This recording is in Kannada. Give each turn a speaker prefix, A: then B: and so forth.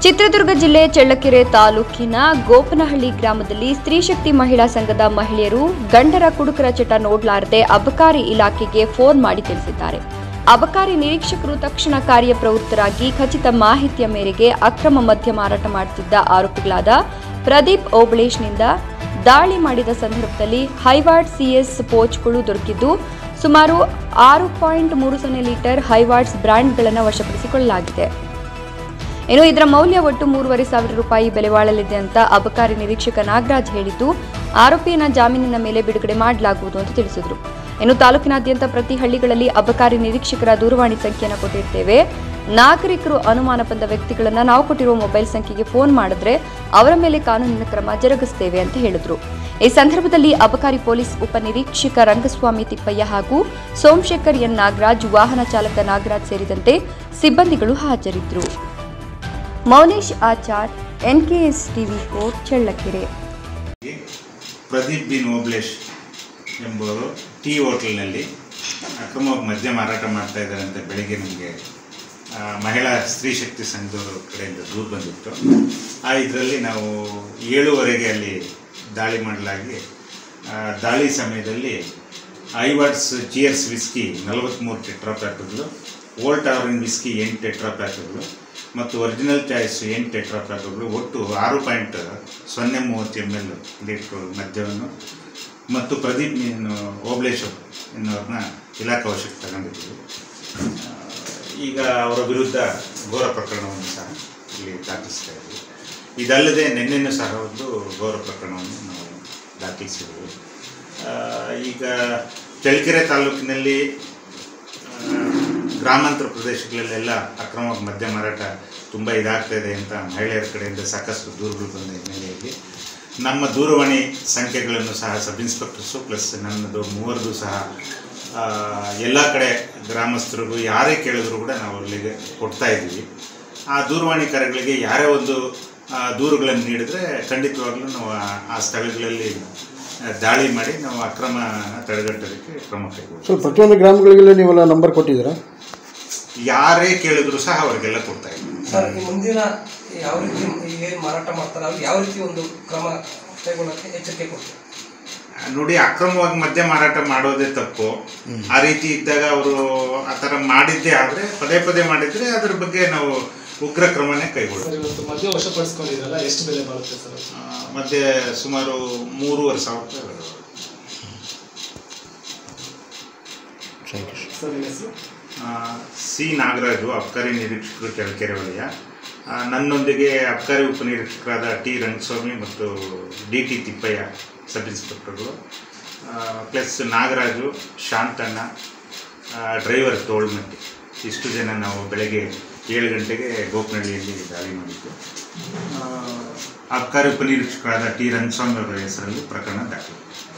A: ಚಿತ್ರದುರ್ಗ ಜಿಲ್ಲೆ ಚಳ್ಳಕೆರೆ ತಾಲೂಕಿನ ಗೋಪನಹಳ್ಳಿ ಗ್ರಾಮದಲ್ಲಿ ಸ್ತ್ರೀಶಕ್ತಿ ಮಹಿಳಾ ಸಂಘದ ಮಹಿಳೆಯರು ಗಂಡರ ಕುಡುಕರ ಚಟ ನೋಡ್ಲಾರದೆ ಅಬಕಾರಿ ಇಲಾಖೆಗೆ ಫೋನ್ ಮಾಡಿ ತಿಳಿಸಿದ್ದಾರೆ ಅಬಕಾರಿ ನಿರೀಕ್ಷಕರು ತಕ್ಷಣ ಕಾರ್ಯಪ್ರವೃತ್ತರಾಗಿ ಖಚಿತ ಮಾಹಿತಿಯ ಮೇರೆಗೆ ಅಕ್ರಮ ಮದ್ಯ ಮಾರಾಟ ಮಾಡುತ್ತಿದ್ದ ಆರೋಪಿಗಳಾದ ಪ್ರದೀಪ್ ಓಬಳೇಶ್ನಿಂದ ದಾಳಿ ಮಾಡಿದ ಸಂದರ್ಭದಲ್ಲಿ ಹೈವಾರ್ಡ್ ಸಿಎಸ್ ಪೋಚ್ಗಳು ದೊರಕಿದ್ದು ಸುಮಾರು ಆರು ಪಾಯಿಂಟ್ ಮೂರು ಸೊನ್ನೆ ಲೀಟರ್ ಹೈವಾರ್ಡ್ಸ್ ಬ್ರ್ಯಾಂಡ್ಗಳನ್ನು ವಶಪಡಿಸಿಕೊಳ್ಳಲಾಗಿದೆ ಇನ್ನು ಇದರ ಮೌಲ್ಯ ಒಟ್ಟು ಮೂರುವರೆ ಸಾವಿರ ರೂಪಾಯಿ ಬೆಲೆ ಬಾಳಲಿದೆ ಅಂತ ಅಬಕಾರಿ ನಿರೀಕ್ಷಕ ನಾಗರಾಜ್ ಹೇಳಿದ್ದು ಆರೋಪಿಯನ್ನ ಜಾಮೀನಿನ ಮೇಲೆ ಬಿಡುಗಡೆ ಮಾಡಲಾಗುವುದು ಅಂತ ತಿಳಿಸಿದರು ಇನ್ನು ತಾಲೂಕಿನಾದ್ಯಂತ ಪ್ರತಿ ಹಳ್ಳಿಗಳಲ್ಲಿ ಅಬಕಾರಿ ನಿರೀಕ್ಷಕರ ದೂರವಾಣಿ ಸಂಖ್ಯೆಯನ್ನು ಕೊಟ್ಟಿರ್ತೇವೆ ನಾಗರಿಕರು ಅನುಮಾನ ಬಂದ ವ್ಯಕ್ತಿಗಳನ್ನ ನಾವು ಕೊಟ್ಟಿರುವ ಮೊಬೈಲ್ ಸಂಖ್ಯೆಗೆ ಫೋನ್ ಮಾಡಿದ್ರೆ ಅವರ ಮೇಲೆ ಕಾನೂನಿನ ಕ್ರಮ ಜರುಗಿಸ್ತೇವೆ ಅಂತ ಹೇಳಿದ್ರು ಈ ಸಂದರ್ಭದಲ್ಲಿ ಅಬಕಾರಿ ಪೊಲೀಸ್ ಉಪನಿರೀಕ್ಷಕ ರಂಗಸ್ವಾಮಿ ತಿಪ್ಪಯ್ಯ ಹಾಗೂ ಸೋಮಶೇಖರ್ ಎನ್ ನಾಗರಾಜ್ ವಾಹನ ಚಾಲಕ ನಾಗರಾಜ್ ಸೇರಿದಂತೆ ಸಿಬ್ಬಂದಿಗಳು ಹಾಜರಿದ್ದರು ಮೌನೇಶ್ ಆಚಾರ್ ಎನ್ಕೆಎಸ್ ಟಿವಿ ಕೋಟ್ ಚಳ್ಳಕೆರೆ
B: ಪ್ರದೀಪ್ ಬಿನ್ ಓಬ್ಲೇಶ್ ಎಂಬುವರು ಟೀ ಹೋಟೆಲ್ನಲ್ಲಿ ಅಕ್ರಮವಾಗಿ ಮದ್ಯ ಮಾರಾಟ ಮಾಡ್ತಾ ಇದ್ದಾರೆ ಅಂತ ಬೆಳಿಗ್ಗೆ ನಮಗೆ ಮಹಿಳಾ ಸ್ತ್ರೀ ಶಕ್ತಿ ಸಂಘದವರ ಕಡೆಯಿಂದ ದೂರು ಬಂದಿತ್ತು ಆ ಇದರಲ್ಲಿ ನಾವು ಏಳುವರೆಗೆ ಅಲ್ಲಿ ದಾಳಿ ಮಾಡಲಾಗಿ ಆ, ದಾಳಿ ಸಮಯದಲ್ಲಿ ಐವಾರ್ಡ್ಸ್ ಚಿಯರ್ಸ್ ವಿಸ್ಕಿ ನಲವತ್ತ್ಮೂರು ಟೆಟ್ರಾ ಪ್ಯಾಕ್ಗಳು ಓಲ್ಟ್ ಅವರಿನ್ ವಿಸ್ಕಿ ಎಂಟು ಟೆಟ್ರಾ ಪ್ಯಾಕ್ಗಳು ಮತ್ತು ಒರಿಜಿನಲ್ ಚಾಯ್ಸ್ ಎಂಟು ಟೆಟ್ರಾ ಪ್ಯಾಕ್ಗಳು ಒಟ್ಟು ಆರು ಪಾಯಿಂಟ್ ಸೊನ್ನೆ ಮೂವತ್ತು ಎಮ್ ಎಲ್ ಲೀಟ್ರ್ ಮದ್ಯವನ್ನು ಮತ್ತು ಪ್ರದೀಪ್ ಮೀನು ಓಬ್ಳೇಶ್ ಎನ್ನುವ್ರನ್ನ ಇಲಾಖಾ ವಶಕ್ಕೆ ತಗೊಂಡಿದ್ದೀವಿ ಆ, ಈಗ ಅವರ ವಿರುದ್ಧ ಘೋರ ಪ್ರಕರಣವನ್ನು ಸಹ ಇಲ್ಲಿ ದಾಖಲಿಸ್ತಾ ಇದ್ದೀವಿ ಇದಲ್ಲದೆ ನಿನ್ನೆನೂ ಸಹ ಒಂದು ಘೋರ ಪ್ರಕರಣವನ್ನು ನಾವು ದಾಖಲಿಸಿದ್ದೀವಿ ಆ, ಈಗ ಚಳ್ಳಕೆರೆ ತಾಲೂಕಿನಲ್ಲಿ ಆ, ಗ್ರಾಮಾಂತರ ಪ್ರದೇಶಗಳಲ್ಲೆಲ್ಲ ಅಕ್ರಮವಾಗಿ ಮದ್ಯ ಮಾರಾಟ ತುಂಬ ಇದಾಗ್ತಾ ಇದೆ ಅಂತ ಮಹಿಳೆಯರ ಕಡೆಯಿಂದ ಸಾಕಷ್ಟು ದೂರುಗಳು ಬಂದ ಹಿನ್ನೆಲೆಯಲ್ಲಿ ನಮ್ಮ ದೂರವಾಣಿ ಸಂಖ್ಯೆಗಳನ್ನು ಸಹ ಸಬ್ ಇನ್ಸ್ಪೆಕ್ಟರ್ಸು ಪ್ಲಸ್ ನನ್ನದು ಮೂವರದು ಸಹ ಎಲ್ಲ ಕಡೆ ಗ್ರಾಮಸ್ಥರಿಗೂ ಯಾರೇ ಕೇಳಿದ್ರು ಕೂಡ ನಾವು ಅಲ್ಲಿಗೆ ಕೊಡ್ತಾ ಇದ್ದೀವಿ ಆ ದೂರವಾಣಿ ಕರೆಗಳಿಗೆ ಯಾರೇ ಒಂದು ಆ, ದೂರುಗಳನ್ನು ನೀಡಿದ್ರೆ ಖಂಡಿತವಾಗ್ಲೂ ನಾವು ಆ- ಆ ಸ್ಥಳಗಳಲ್ಲಿ ಆ, ದಾಳಿ ಮಾಡಿ ನಾವು ಅಕ್ರಮ ತಡೆಗಟ್ಟೋದಕ್ಕೆ ಕ್ರಮ ಕೈಗೊಳ್ತೀವಿ
C: ಸರ್ ಪ್ರತಿಯೊಂದು ಗ್ರಾಮಗಳಿಗೆಲ್ಲ ನೀವೆಲ್ಲ ನಂಬರ್ ಕೊಟ್ಟಿದ್ದೀರಾ
B: ಯಾರೇ ಕೇಳಿದ್ರು ಸಹ ಅವರಿಗೆಲ್ಲ ಕೊಡ್ತಾ ಇದ್ದೀವಿ
D: ಸರ್ ಈ ಮುಂದಿನ ಯಾವ ರೀತಿ ಏನು ಮಾರಾಟ ಮಾಡ್ತಾರೆ ಅವ್ರಿಗೆ ಯಾವ ರೀತಿ ಒಂದು ಕ್ರಮ ಕೈಗೊಳ್ಳಕ್ಕೆ ಎಚ್ಚರಿಕೆ ಕೊಡ್ತೀವಿ
B: ನೋಡಿ ಅಕ್ರಮವಾಗಿ ಮದ್ಯ ಮಾರಾಟ ಮಾಡೋದೇ ತಪ್ಪು ಆ ರೀತಿ ಇದ್ದಾಗ ಅವರು ಆ ಥರ ಮಾಡಿದ್ದೇ ಆದರೆ ಪದೇ ಪದೇ ಮಾಡಿದ್ರೆ ಅದ್ರ ಬಗ್ಗೆ ನಾವು ಉಗ್ರ ಕ್ರಮನೇ ಕೈಗೊಳ್ತೀವಿ
E: ಸರ್ ಇವತ್ತು ಮದ್ಯ ವಶಪಡಿಸ್ಕೊಂಡಿರಲ್ಲ ಎಷ್ಟು ಬೆಲೆ ಬಾಳುತ್ತೆ ಸರ್ ಅದು?
B: ಆ, ಮತ್ತೆ ಸುಮಾರು ಮೂರುವರೆ ಸಾವಿರ ರೂಪಾಯಿ ಬರುತ್ತೆ.
E: ಸರ್ ನಿಮ್ಮ ಹೆಸರು
B: ಆ, ಸಿ ನಾಗರಾಜು ಅಬ್ಕಾರಿ ನಿರೀಕ್ಷಕರು ಚಳ್ಳಕೆರೆ ವಲಯ ಆ, ನನ್ನೊಂದಿಗೆ ಅಬ್ಕಾರಿ ಉಪನಿರೀಕ್ಷಕರಾದ ಟಿ ರಂಗಸ್ವಾಮಿ ಮತ್ತು ಡಿ ಟಿ ತಿಪ್ಪಯ್ಯ ಸಬ್ ಇನ್ಸ್ಪೆಕ್ಟರ್ಗಳು ಪ್ಲಸ್ ನಾಗರಾಜು ಶಾಂತಣ್ಣ ಆ, ಡ್ರೈವರ್ ತೋಳ್ಮಟ್ಟಿ ಇಷ್ಟು ಜನ ನಾವು ಬೆಳಗ್ಗೆ ಏಳು ಗಂಟೆಗೆ ಗೋಪನಹಳ್ಳಿಯಲ್ಲಿ ದಾಳಿ ಮಾಡಿದ್ದು ಆ, ಅಬ್ಕಾರಿ ಉಪನಿರೀಕ್ಷಕರಾದ ಟಿ ರಂಗಸ್ವಾಮಿ ಅವರ ಹೆಸರಲ್ಲಿ ಪ್ರಕರಣ ದಾಖಲು